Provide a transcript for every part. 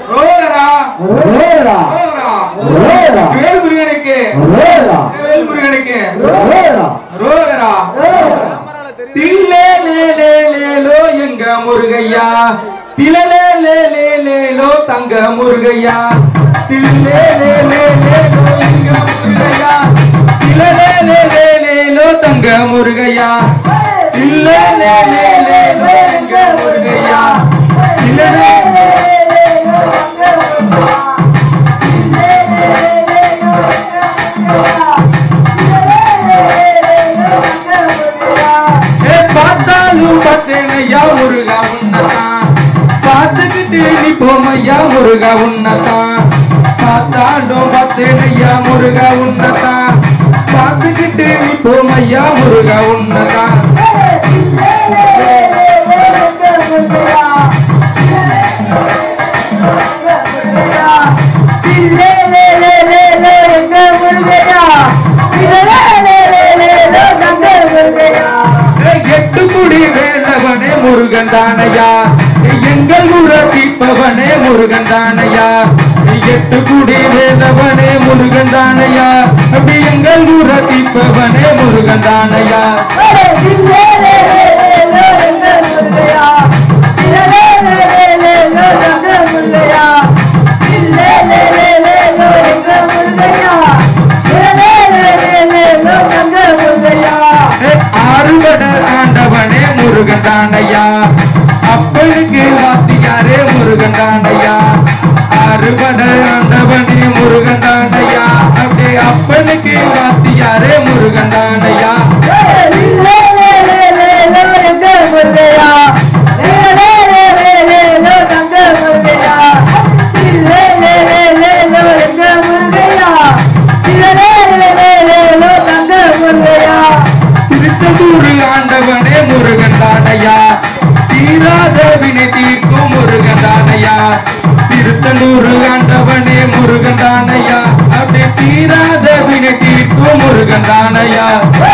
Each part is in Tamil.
ரோகரா ரோரா ரோகரா ரோரா வேல் முருகனுக்கு ரோரா வேல் முருகனுக்கு ரோரா ரோகரா தில்லே லே லே லேலோ எங்க முருகையா திலலே லே லே லேலோ தங்க முருகையா தில்லே லே லே லேலோ எங்க முருகையா திலலே லே லே லேலோ தங்க முருகையா தில்லே லே லே லேலோ எங்க முருகையா திலலே ஏ பார்த்தாலும் பார்த்தேனையா முருகா உன்னதான் பார்த்துக்கிட்டு நீ போமையா முருகா உன்னதான் பார்த்தாலும் பார்த்தேனையா முருகா உன்னதான் பார்த்துக்கிட்டு நீ போமையா முருகா உன்னதான் ஏய், எட்டு குடி வேலவனே முருகன் தானையா ஏய், எங்கள் ஊர தீப்பவனே முருகன் தானையா ஏய், எட்டு குடி வேலவனே முருகன் தானையா அப்படி எங்கள் ஊர தீப்பவனே முருகன் தானையா ஏய், ஆறுபட ஆண்டவனே முருகன் தானையா அப்பனுக்கு வாத்தியாரே முருகன் தானையா ஆறுபட ஆண்டவனே முருகன் தானையா அப்படி அப்பனுக்கு வாத்தியாரே முருகன் தானையா திருச்செந்தூர் ஆண்டவனே முருகன் தானையா தீராத வினை தீர்க்கும் முருகன் தானையா திருத்தண்டூர் ஆண்டவனே முருகன் தானையா அப்படி தீராத வினை தீர்க்கும் முருகன் தானையா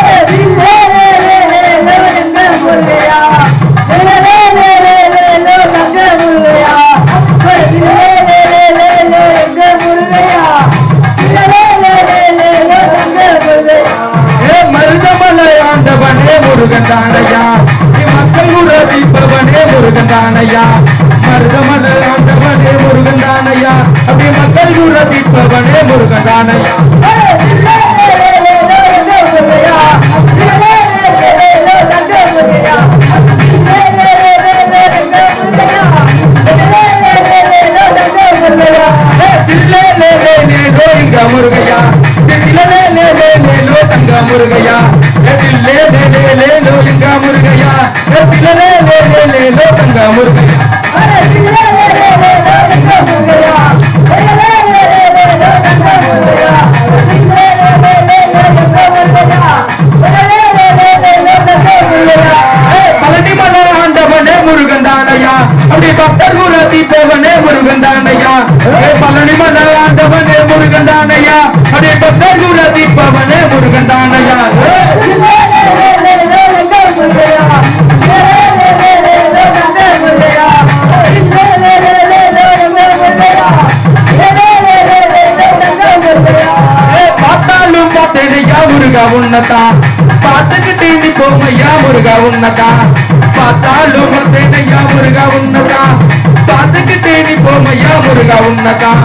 ஏ மருதமலை ஆண்டவனே முருகன் தானையா ஏ மக்கள் கூட தீர்ப்பவனே முருகன் தானையா மருதமலை ஆண்டவனே முருகன் தானையா அப்படி மக்கள் கூட தீர்ப்பவனே முருகன் தானையா தில்லே லே லே லே லோ இங்க முருகையா தில்லே லே லே லே லே லோ தங்க முருகையா தில்லே லே லே லே லோ இங்க முருகையா தில்லே லே லே லே லே லோ தங்க முருகையா பழனி மலை ஆண்டவனே முருகன் தானையா அப்படி பக்தர் கூட தீப்பவனே முருகன் தானையா பழனி மலை ஆண்டவனே முருகன் தானையா அப்படி பக்தர் கூட தீப்பவனே முருகன் தானையா பார்த்தாலும் பார்த்தேனையா முருகா உன்னதான் பார்த்துக்கிட்டு நீ போமையா முருகா உன்னதான் பார்த்தாலும் பார்த்தேனையா முருகா உன்னதான் பார்த்துக்கிட்டு நீ போமையா முருகா உன்னதான்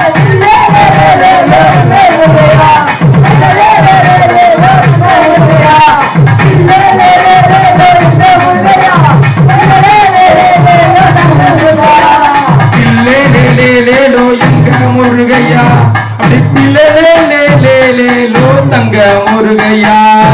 இல்லே லே லே லே லோ எங்க முருகையா அப்படி பிள்ளை லே லே லே லே லோ தங்க முருகையா